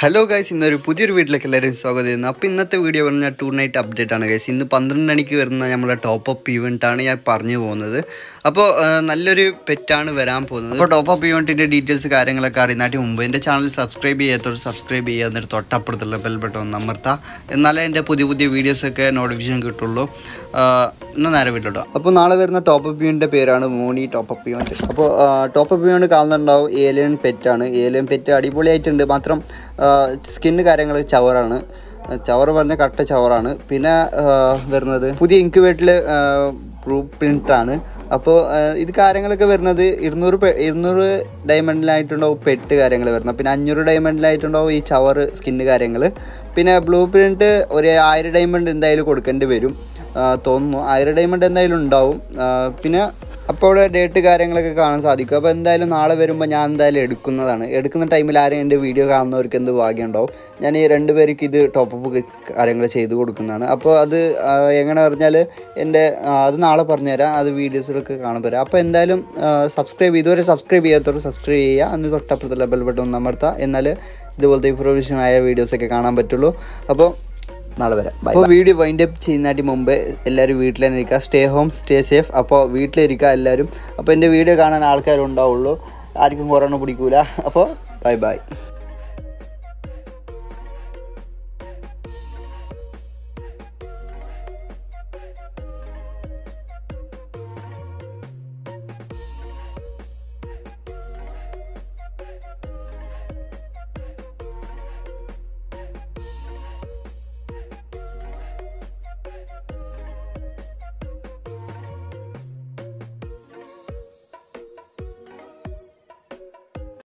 hello guys ഇന്നൊരു പുതിയൊരു വീട്ടിലേക്ക് എല്ലാവരും സ്വാഗതം ചെയ്യുന്നു അപ്പോൾ ഇന്നത്തെ വീഡിയോ പറഞ്ഞാൽ ടു നൈറ്റ് അപ്ഡേറ്റ് ആണ് ഗൈസ് ഇന്ന് പന്ത്രണ്ട് മണിക്ക് വരുന്ന നമ്മളെ ടോപ്പ് അപ്പ് ഇവൻ്റാണ് ഞാൻ പറഞ്ഞു പോകുന്നത് അപ്പോൾ ആ, നല്ലൊരു പെറ്റാണ് വരാൻ പോകുന്നത് അപ്പോൾ ടോപ്പ് അപ്പ് ഇവൻറ്റിൻ്റെ ഡീറ്റെയിൽസ് കാര്യങ്ങളൊക്കെ അറിയുന്നതിന് മുമ്പ് എൻ്റെ ചാനൽ സബ്സ്ക്രൈബ് ചെയ്യാത്തവർ സബ്സ്ക്രൈബ് ചെയ്യുക എന്നിട്ട് തൊട്ടപ്പുറത്തുള്ള ബെൽ ബട്ടൺ ഒന്ന് അമർത്താം എന്നാലേ എൻ്റെ പുതിയ പുതിയ വീഡിയോസൊക്കെ നോട്ടിഫിക്കേഷൻ കിട്ടുള്ളൂ ആ, എന്നാൽ നേരെ വീട്ടിലോട്ടോ അപ്പോൾ നാളെ വരുന്ന ടോപ്പ് അപ്പ് ഇവൻ്റെ പേരാണ് മോണി ടോപ്പ് അപ്പ് ഇവൻറ്റ് അപ്പോൾ ടോപ്പ് അപ്പ് ഇവൻറ്റ് കാണുന്നുണ്ടാവും ഏലിയൻ പെറ്റാണ് ഏലിയൻ പെറ്റ് അടിപൊളിയായിട്ടുണ്ട് മാത്രം സ്കിന്ന് കാര്യങ്ങൾ ചവറാണ് ചവർ പറഞ്ഞ കറക്റ്റ് ചവറാണ് പിന്നെ ആ, വരുന്നത് പുതിയ ഇൻക്യുബേറ്ററിൽ ബ്ലൂ പ്രിൻ്റാണ് അപ്പോൾ ഇത് കാര്യങ്ങളൊക്കെ വരുന്നത് ഇരുന്നൂറ് പെ- ഇരുന്നൂറ് ഡയമണ്ടിലായിട്ടുണ്ടാവും പെട്ട് കാര്യങ്ങൾ വരുന്നത് പിന്നെ അഞ്ഞൂറ് ഡയമണ്ടിലായിട്ടുണ്ടാവും ഈ ചവർ സ്കിന്ന് കാര്യങ്ങൾ പിന്നെ ബ്ലൂ പ്രിൻറ്റ് ഒരു ആയിരം ഡയമണ്ട് എന്തായാലും കൊടുക്കേണ്ടി വരും ആ, തോന്നുന്നു ആയിരം ഡയമണ്ട് എന്തായാലും ഉണ്ടാവും ആ, പിന്നെ അപ്പോൾ അവിടെ ഡേറ്റ് കാര്യങ്ങളൊക്കെ കാണാൻ സാധിക്കും അപ്പോൾ എന്തായാലും നാളെ വരുമ്പോൾ ഞാൻ എന്തായാലും എടുക്കുന്നതാണ് എടുക്കുന്ന ടൈമിൽ ആരെയും എൻ്റെ വീഡിയോ കാണുന്നവർക്ക് എന്ത് ഭാഗ്യം ഉണ്ടാവും ഞാൻ ഈ രണ്ട് പേർക്ക് ഇത് ടോപ്പപ്പ് കാര്യങ്ങൾ ചെയ്ത് കൊടുക്കുന്നതാണ് അപ്പോൾ അത് ആ, എങ്ങനെ പറഞ്ഞാൽ എൻ്റെ ആ, അത് നാളെ പറഞ്ഞുതരാം അത് വീഡിയോസിലൊക്കെ കാണാൻ പറ്റും അപ്പോൾ എന്തായാലും സബ്സ്ക്രൈബ് ഇതുവരെ സബ്സ്ക്രൈബ് ചെയ്യാത്തവർ സബ്സ്ക്രൈബ് ചെയ്യുക അന്ന് തൊട്ടപ്പുറത്തുള്ള ബെൽ ബട്ടൺ ഒന്ന് അമർത്തുക എന്നാൽ ഇതുപോലത്തെ ഇൻഫർമേഷൻ ആയ വീഡിയോസൊക്കെ കാണാൻ പറ്റുള്ളൂ അപ്പോൾ നാളെ വരാം അപ്പോൾ വീഡിയോ വൈൻഡ് അപ്പ് ചെയ്യുന്നതിന് മുമ്പ് എല്ലാവരും വീട്ടിൽ തന്നെ ഇരിക്കുക സ്റ്റേ ഹോം സ്റ്റേ സേഫ് അപ്പോൾ വീട്ടിലിരിക്കുക എല്ലാവരും അപ്പോൾ എൻ്റെ വീഡിയോ കാണാൻ ആൾക്കാരുണ്ടാവുള്ളൂ ആർക്കും കൊറോണ പിടിക്കൂല അപ്പോൾ ബൈ ബൈ